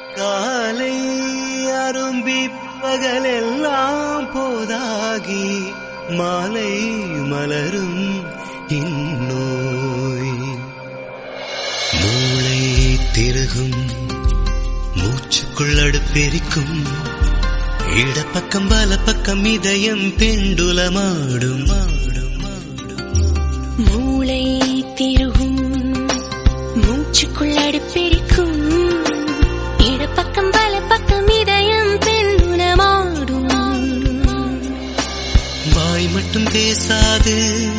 காலை அரும்பி பகலெல்லாம் போதாகி மாலை மலரும் இந்நோய் மூளை திருகும் மூச்சுக்குள் அடுப்பெரிக்கும் இடப்பக்கம் பக்கம் இதயம் பெண்டுலமாடும் மாடும் மாடும் மூளை திருகும் மூச்சுக்குள் அடுப்பெரிக்கும் இடப்பக்கம் பல பக்கம் இதயம் பெண்ணுலமாடும் வாய் மட்டும் பேசாது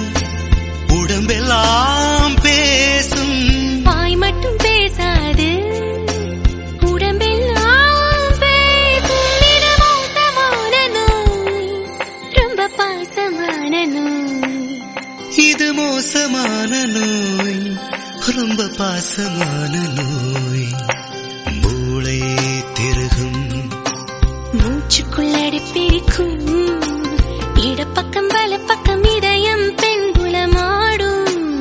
உடம்பெல்லாம் பேசும் வாய் மட்டும் பேசாது உடம்பெல்லாம் பேசும் இது மோசமான நோய் ரொம்ப பாசமான நோய் இது மோசமான நோய் ரொம்ப பாசமான நோய் மூளை திருகும் மூச்சுக்குள் அடுப்பெரிக்கும் இடப்பக்கம் பல பக்கம் இதயம் பெண்குலமாடும்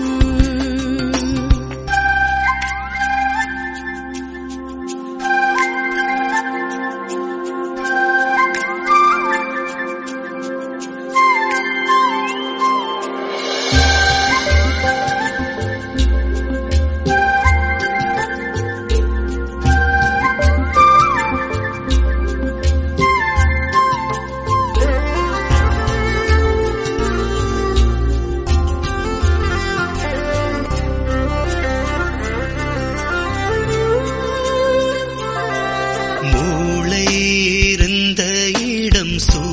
மூளை இருந்த இடம்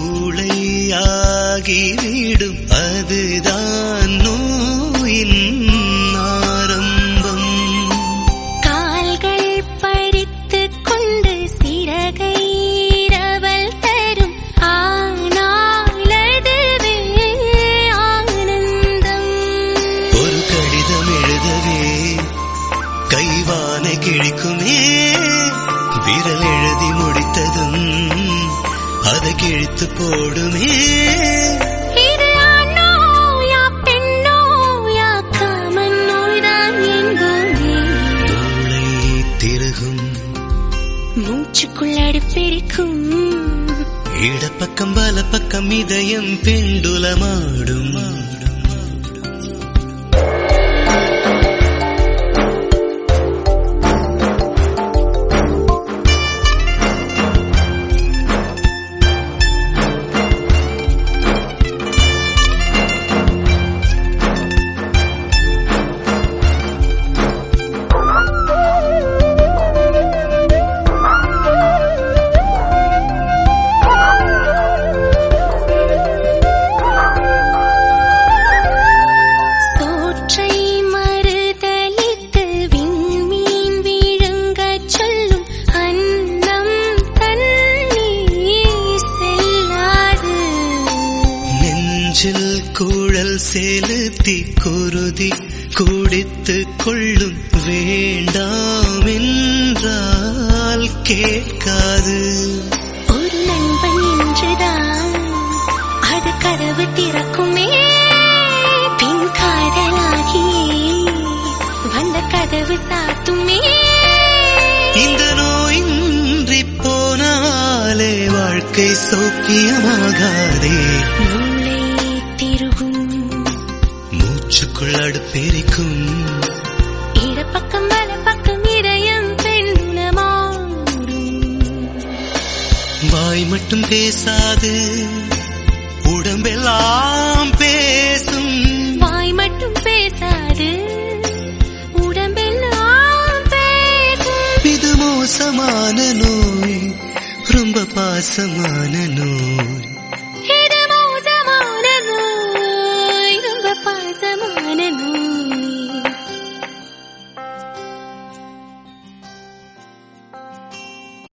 சூளையாகிவிடும் அதுதான் நோயின் ஆரம்பம் கால்கள் படித்துக் கொண்டு சிறகை ரவல் தரும் ஆனால் அதுவே ஆனந்தம் ஒரு கடிதம் எழுதவே கைவானை கிழிக்குமே விரல் எழுதி முடித்ததும் அதை கிழித்து போடுமே இது ஆணோயா பெண்ணோயா காமன் நோய்தான் எங்குமே மூளை திருகும் மூச்சுக்குள் அடுப்பெரிக்கும் இடப்பக்கம் பக்கம் இதயம் பெண்டுலமாடும் மாடும் சோற்றை மறுதலித்து விண்மீன் விழுங்கச் சொல்லும் அன்னம் தண்ணீர் செல்லாது நெஞ்சில் குழல் செலுத்தி குருதி குடித்துக் கொள்ளும் வேண்டாம் என்றால் கேட்காது ஒரு நண்பன் என்றுதான் அது கதவு திறக்குமே பின் காதலாகியே வந்த கதவு சாத்துமே இந்த நோயின்றி போனாலே வாழ்க்கை சௌக்கியமாகாதே மூளை திருகும் மூச்சுக்குள் அடுப்பெரிக்கும் இடப்பக்கம் வல பக்கம் இதயம் பெண்ணுலமாடும் வாய் மட்டும் பேசாது உடம்பெல்லாம் பேசும் வாய் மட்டும் பேசாது உடம்பெல்லாம் பேசும் இது மோசமான நோய் ரொம்ப பாசமான நோய்